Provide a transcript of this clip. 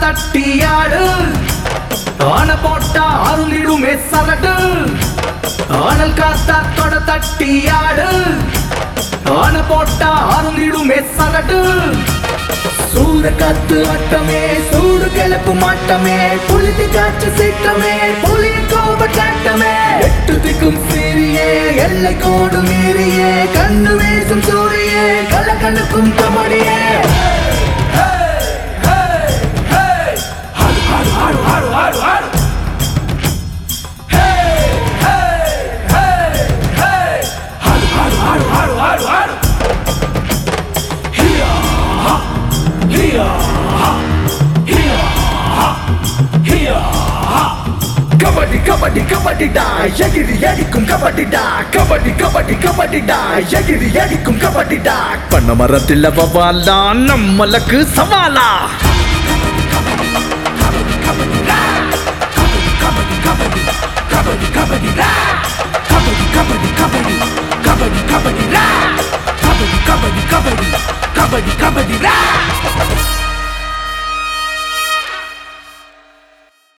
தட்டி ஆடு ஆன போட்டா அருளிடுமே சரடு ஆனல் காத்தா தொட தட்டி ஆடு ஆன போட்டா அருளிடுமே சரடு சூற காத்து ஆட்டமே சூடு கிளப்பு மாட்டமே புலிதி காற்று சீற்றமே புலி கோப காட்டமே எட்டு திக்கும் சீரியே எல்லை கோடு மீறியே கண்ணு வீசும் சூரியே கலக்கணுக்கும் கமடியே கபடி கபடி கபடிடா எகிரி அடிக்கும் கபடிடா கபடி கபடி கபடிடா எகிரி அடிக்கும் கபடிடா பண்ண மரத்தில் வவாலா நம்மளுக்கு சவாலா கபடி கபடி கபடி கபடி கபடி